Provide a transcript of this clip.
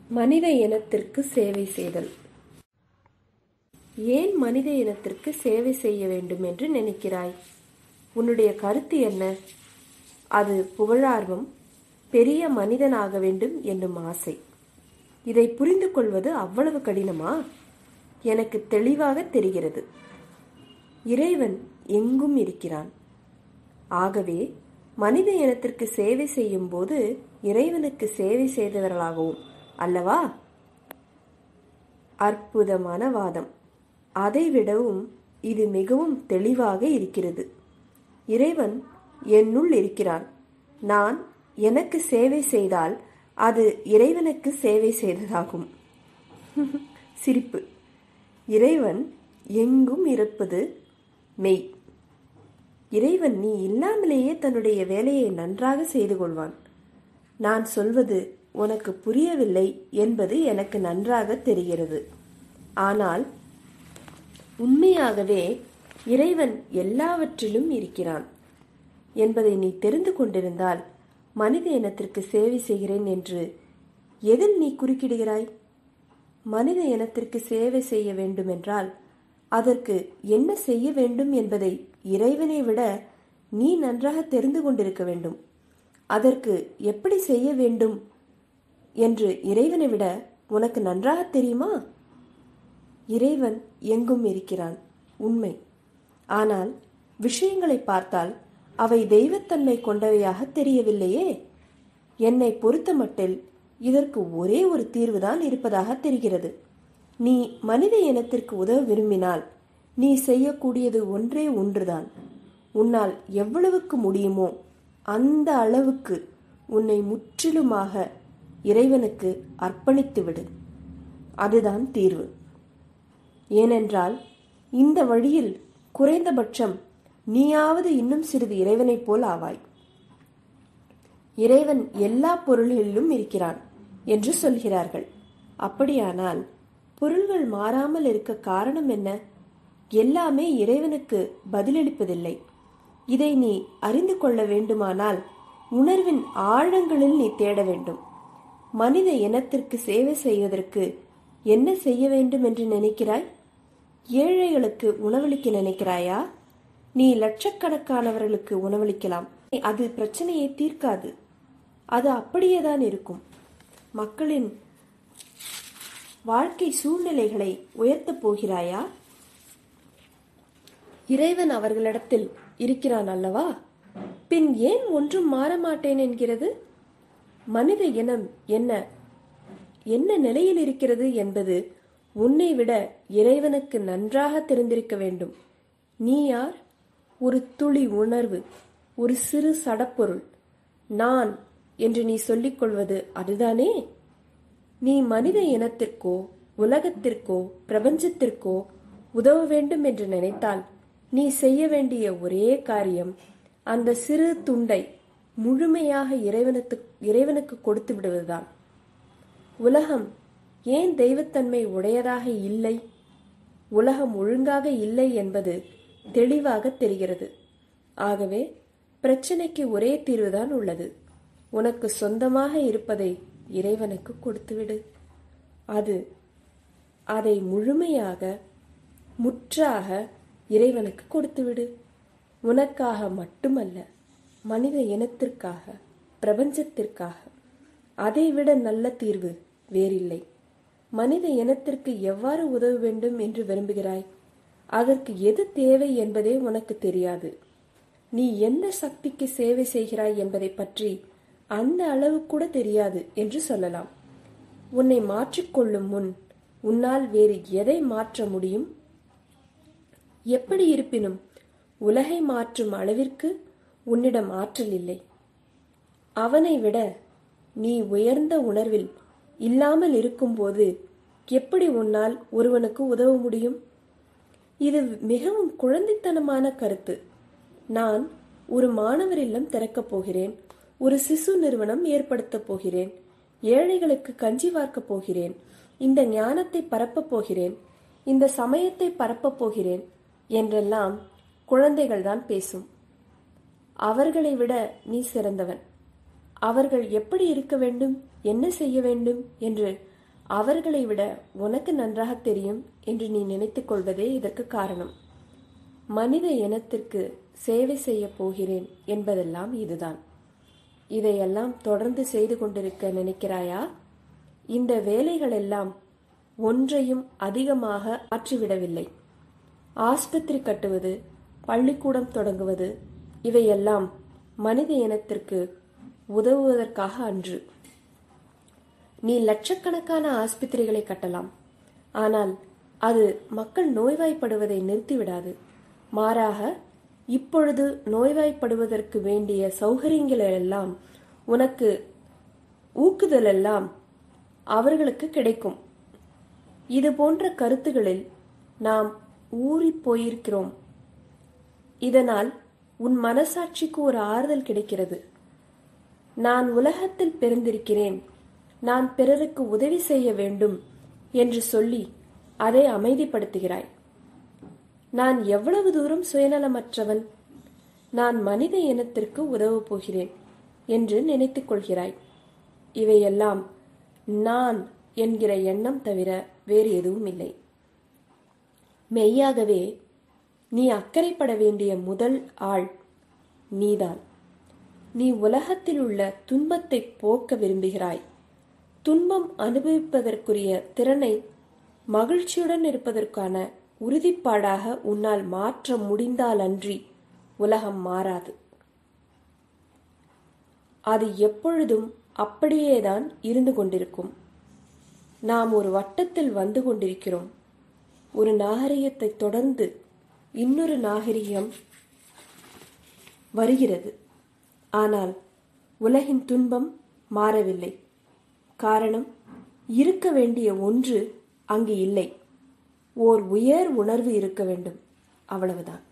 மனித இனத்திற்கு சேவை செய்தல் ஏன் மனித இனத்திற்கு சேவை செய்ய வேண்டும் என்று நினைக்கிறாய் உன்னுடைய கருத்து என்ன அது புகழார்வம் பெரிய மனிதனாக வேண்டும் என்னும் ஆசை இதை புரிந்து கொள்வது அவ்வளவு கடினமா எனக்கு தெளிவாக தெரிகிறது இறைவன் எங்கும் இருக்கிறான் ஆகவே மனித இனத்திற்கு சேவை செய்யும் போது இறைவனுக்கு சேவை செய்தவர்களாகவும் அல்லவா அற்புதமான வாதம் அதைவிடவும் இது மிகவும் தெளிவாக இருக்கிறது இறைவன் என்னுள் இருக்கிறான் நான் எனக்கு சேவை செய்தால் அது இறைவனுக்கு சேவை செய்ததாகும் சிரிப்பு இறைவன் எங்கும் இருப்பது மெய் இறைவன் நீ இல்லாமலேயே தன்னுடைய வேலையை நன்றாக செய்து கொள்வான் நான் சொல்வது உனக்கு புரியவில்லை என்பது எனக்கு நன்றாக தெரிகிறது ஆனால் உண்மையாகவே இறைவன் எல்லாவற்றிலும் இருக்கிறான் என்பதை நீ தெரிந்து கொண்டிருந்தால் மனித இனத்திற்கு சேவை செய்கிறேன் என்று எதில் நீ குறுக்கிடுகிறாய் மனித இனத்திற்கு சேவை செய்ய வேண்டுமென்றால் அதற்கு என்ன செய்ய வேண்டும் என்பதை இறைவனை விட நீ நன்றாக தெரிந்து கொண்டிருக்க வேண்டும் அதற்கு எப்படி செய்ய வேண்டும் என்று இறைவனை விட உனக்கு நன்றாக தெரியுமா இறைவன் எங்கும் இருக்கிறான் உண்மை ஆனால் விஷயங்களை பார்த்தால் அவை தெய்வத்தன்மை கொண்டவையாக தெரியவில்லையே என்னை பொறுத்தமட்டில் இதற்கு ஒரே ஒரு தீர்வுதான் இருப்பதாக தெரிகிறது நீ மனித இனத்திற்கு உதவ விரும்பினால் நீ செய்யக்கூடியது ஒன்றே ஒன்றுதான் உன்னால் எவ்வளவுக்கு முடியுமோ அந்த அளவுக்கு உன்னை முற்றிலுமாக இறைவனுக்கு அர்ப்பணித்து விடு அதுதான் தீர்வு ஏனென்றால் இந்த வழியில் குறைந்தபட்சம் நீயாவது இன்னும் சிறிது இறைவனைப் போல் ஆவாய் இறைவன் எல்லா பொருள்களிலும் இருக்கிறான் என்று சொல்கிறார்கள் அப்படியானால் பொருள்கள் மாறாமல் இருக்க காரணம் என்ன எல்லாமே இறைவனுக்கு பதிலளிப்பதில்லை இதை நீ அறிந்து கொள்ள வேண்டுமானால் உணர்வின் ஆழங்களில் நீ தேட வேண்டும் மனித இனத்திற்கு சேவை செய்வதற்கு என்ன செய்ய வேண்டும் என்று நினைக்கிறாய் ஏழைகளுக்கு உணவளிக்க நினைக்கிறாயா நீ லட்சக்கணக்கானவர்களுக்கு உணவளிக்கலாம் அது பிரச்சனையை தீர்க்காது அது அப்படியேதான் இருக்கும் மக்களின் வாழ்க்கை சூழ்நிலைகளை உயர்த்தப் போகிறாயா இறைவன் அவர்களிடத்தில் இருக்கிறான் அல்லவா பின் ஏன் ஒன்றும் மாற மாட்டேன் என்கிறது மனித இனம் என்ன என்ன நிலையில் இருக்கிறது என்பது உன்னை விட இறைவனுக்கு நன்றாக தெரிந்திருக்க வேண்டும் நீ யார் ஒரு துளி உணர்வு ஒரு சிறு சடப்பொருள் நான் என்று நீ சொல்லிக் கொள்வது அதுதானே நீ மனித இனத்திற்கோ உலகத்திற்கோ பிரபஞ்சத்திற்கோ உதவ வேண்டும் என்று நினைத்தால் நீ செய்ய வேண்டிய ஒரே காரியம் அந்த சிறு துண்டை முழுமையாக இறைவனுக்கு இறைவனுக்கு கொடுத்து விடுவதுதான் உலகம் ஏன் தெய்வத்தன்மை உடையதாக இல்லை உலகம் ஒழுங்காக இல்லை என்பது தெளிவாக தெரிகிறது ஆகவே பிரச்சனைக்கு ஒரே தீர்வுதான் உள்ளது உனக்கு சொந்தமாக இருப்பதை இறைவனுக்கு கொடுத்துவிடு அது அதை முழுமையாக முற்றாக இறைவனுக்கு கொடுத்துவிடு உனக்காக மட்டுமல்ல மனித இனத்திற்காக பிரபஞ்சத்திற்காக அதைவிட நல்ல தீர்வு வேறில்லை மனித இனத்திற்கு எவ்வாறு உதவ வேண்டும் என்று விரும்புகிறாய் அதற்கு எது தேவை என்பதே உனக்கு தெரியாது நீ எந்த சக்திக்கு சேவை செய்கிறாய் என்பதை பற்றி அந்த அளவு கூட தெரியாது என்று சொல்லலாம் உன்னை மாற்றிக்கொள்ளும் முன் உன்னால் வேறு எதை மாற்ற முடியும் எப்படி இருப்பினும் உலகை மாற்றும் அளவிற்கு உன்னிடம் ஆற்றல் இல்லை அவனை விட நீ உயர்ந்த உணர்வில் இல்லாமல் இருக்கும்போது எப்படி உன்னால் ஒருவனுக்கு உதவ முடியும் இது மிகவும் குழந்தைத்தனமான கருத்து நான் ஒரு மாணவர் இல்லம் திறக்கப் போகிறேன் ஒரு சிசு நிறுவனம் ஏற்படுத்தப் போகிறேன் ஏழைகளுக்கு கஞ்சி வார்க்கப் போகிறேன் இந்த ஞானத்தை பரப்பப் போகிறேன் இந்த சமயத்தை பரப்பப் போகிறேன் என்றெல்லாம் குழந்தைகள்தான் பேசும் அவர்களை விட நீ சிறந்தவன் அவர்கள் எப்படி இருக்க வேண்டும் என்ன செய்ய வேண்டும் என்று அவர்களை விட உனக்கு நன்றாக தெரியும் என்று நீ நினைத்துக் கொள்வதே இதற்கு காரணம் மனித இனத்திற்கு சேவை செய்ய போகிறேன் என்பதெல்லாம் இதுதான் இதையெல்லாம் தொடர்ந்து செய்து கொண்டிருக்க நினைக்கிறாயா இந்த வேலைகளெல்லாம் ஒன்றையும் அதிகமாக ஆற்றிவிடவில்லை ஆஸ்பத்திரி கட்டுவது பள்ளிக்கூடம் தொடங்குவது இவையெல்லாம் மனித இனத்திற்கு உதவுவதற்காக அன்று நீ லட்சக்கணக்கான ஆஸ்பத்திரிகளை கட்டலாம் ஆனால் அது மக்கள் நோய்வாய்ப்படுவதை நிறுத்திவிடாது மாறாக இப்பொழுது நோய்வாய்ப்படுவதற்கு வேண்டிய சௌகரியங்கள் எல்லாம் உனக்கு ஊக்குதல் எல்லாம் அவர்களுக்கு கிடைக்கும் இது போன்ற கருத்துகளில் நாம் ஊறிப் போயிருக்கிறோம் இதனால் உன் மனசாட்சிக்கு ஒரு ஆறுதல் கிடைக்கிறது நான் உலகத்தில் பிறந்திருக்கிறேன் நான் பிறருக்கு உதவி செய்ய வேண்டும் என்று சொல்லி அதை அமைதிப்படுத்துகிறாய் நான் எவ்வளவு தூரம் சுயநலமற்றவன் நான் மனித இனத்திற்கு உதவப் போகிறேன் என்று நினைத்துக் கொள்கிறாய் இவையெல்லாம் நான் என்கிற எண்ணம் தவிர வேறு எதுவும் இல்லை மெய்யாகவே நீ அக்கறைப்பட வேண்டிய முதல் ஆள் நீதான் நீ உலகத்தில் உள்ள துன்பத்தை போக்க விரும்புகிறாய் துன்பம் அனுபவிப்பதற்குரிய திறனை மகிழ்ச்சியுடன் இருப்பதற்கான உறுதிப்பாடாக உன்னால் மாற்ற முடிந்தாலன்றி உலகம் மாறாது அது எப்பொழுதும் அப்படியேதான் இருந்து கொண்டிருக்கும் நாம் ஒரு வட்டத்தில் வந்து கொண்டிருக்கிறோம் ஒரு நாகரிகத்தை தொடர்ந்து இன்னொரு நாகரிகம் வருகிறது ஆனால் உலகின் துன்பம் மாறவில்லை காரணம் இருக்க வேண்டிய ஒன்று அங்கு இல்லை ஓர் உயர் உணர்வு இருக்க வேண்டும் அவ்வளவுதான்